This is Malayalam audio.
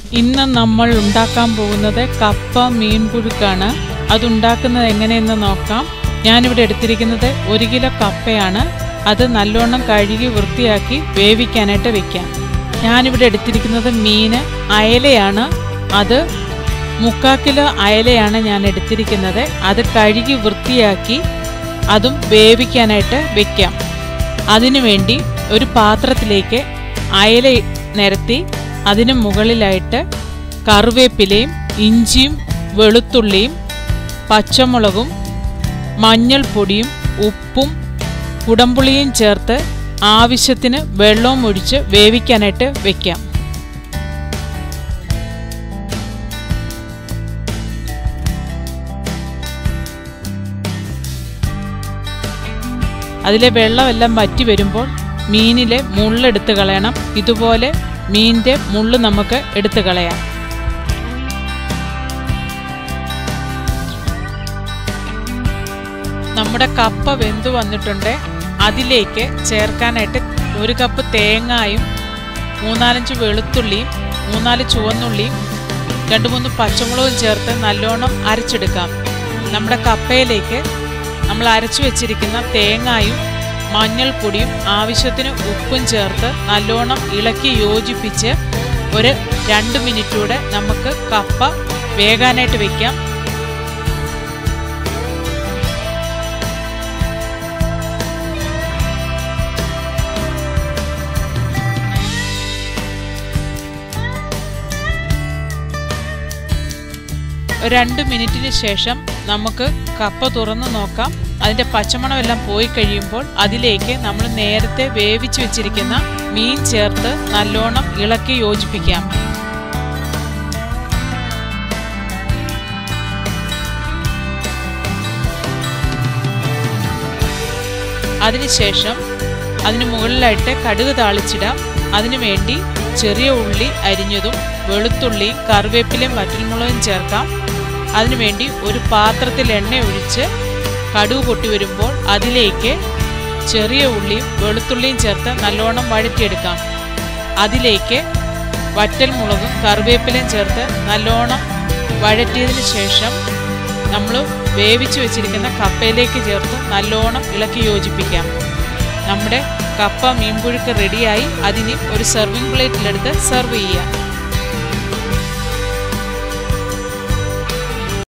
ഇന്ന് നമ്മൾ ഉണ്ടാക്കാൻ പോകുന്നത് കപ്പ മീൻ പുഴുക്കാണ് അതുണ്ടാക്കുന്നത് എങ്ങനെയെന്ന് നോക്കാം ഞാനിവിടെ എടുത്തിരിക്കുന്നത് ഒരു കിലോ കപ്പയാണ് അത് നല്ലോണം കഴുകി വൃത്തിയാക്കി വേവിക്കാനായിട്ട് വെക്കാം ഞാനിവിടെ എടുത്തിരിക്കുന്നത് മീൻ അയലയാണ് അത് മുക്കാൽ കിലോ അയലയാണ് ഞാൻ എടുത്തിരിക്കുന്നത് അത് കഴുകി വൃത്തിയാക്കി അതും വേവിക്കാനായിട്ട് വെക്കാം അതിനുവേണ്ടി ഒരു പാത്രത്തിലേക്ക് അയല നിരത്തി അതിന് മുകളിലായിട്ട് കറിവേപ്പിലയും ഇഞ്ചിയും വെളുത്തുള്ളിയും പച്ചമുളകും മഞ്ഞൾപ്പൊടിയും ഉപ്പും കുടംപുളിയും ചേർത്ത് ആവശ്യത്തിന് വെള്ളവും ഒഴിച്ച് വേവിക്കാനായിട്ട് വെക്കാം അതിലെ വെള്ളമെല്ലാം വറ്റി വരുമ്പോൾ മീനിലെ മുള്ളെടുത്ത് കളയണം ഇതുപോലെ മീനിൻ്റെ മുള്ള് നമുക്ക് എടുത്ത് കളയാം നമ്മുടെ കപ്പ വെന്തു വന്നിട്ടുണ്ട് അതിലേക്ക് ചേർക്കാനായിട്ട് ഒരു കപ്പ് തേങ്ങായും മൂന്നാലഞ്ച് വെളുത്തുള്ളിയും മൂന്നാല് ചുവന്നുള്ളിയും രണ്ട് മൂന്ന് പച്ചമുളകും ചേർത്ത് നല്ലോണം അരച്ചെടുക്കാം നമ്മുടെ കപ്പയിലേക്ക് നമ്മൾ അരച്ചു വെച്ചിരിക്കുന്ന തേങ്ങായും മഞ്ഞൾപ്പൊടിയും ആവശ്യത്തിന് ഉപ്പും ചേർത്ത് നല്ലോണം ഇളക്കി യോജിപ്പിച്ച് ഒരു രണ്ട് മിനിറ്റൂടെ നമുക്ക് കപ്പ വേകാനായിട്ട് വെക്കാം ഒരു രണ്ട് മിനിറ്റിന് ശേഷം നമുക്ക് കപ്പ തുറന്നു നോക്കാം അതിൻ്റെ പച്ചമണമെല്ലാം പോയി കഴിയുമ്പോൾ അതിലേക്ക് നമ്മൾ നേരത്തെ വേവിച്ച് വെച്ചിരിക്കുന്ന മീൻ ചേർത്ത് നല്ലോണം ഇളക്കി യോജിപ്പിക്കാം അതിനുശേഷം അതിന് മുകളിലായിട്ട് കടുക് താളിച്ചിടാം അതിനുവേണ്ടി ചെറിയ ഉള്ളി അരിഞ്ഞതും വെളുത്തുള്ളിയും കറിവേപ്പിലയും വറ്റൽമുളകും ചേർക്കാം അതിനുവേണ്ടി ഒരു പാത്രത്തിൽ എണ്ണ ഒഴിച്ച് കടുക് പൊട്ടി വരുമ്പോൾ അതിലേക്ക് ചെറിയ ഉള്ളിയും വെളുത്തുള്ളിയും ചേർത്ത് നല്ലോണം വഴറ്റിയെടുക്കാം അതിലേക്ക് വറ്റൽമുളകും കറിവേപ്പിലയും ചേർത്ത് നല്ലോണം വഴറ്റിയതിന് ശേഷം നമ്മൾ വേവിച്ച് വെച്ചിരിക്കുന്ന കപ്പയിലേക്ക് ചേർത്ത് നല്ലോണം ഇളക്കി യോജിപ്പിക്കാം നമ്മുടെ കപ്പ മീൻപുഴുക്ക് റെഡിയായി അതിന് ഒരു സെർവിങ് പ്ലേറ്റിലെടുത്ത് സെർവ് ചെയ്യാം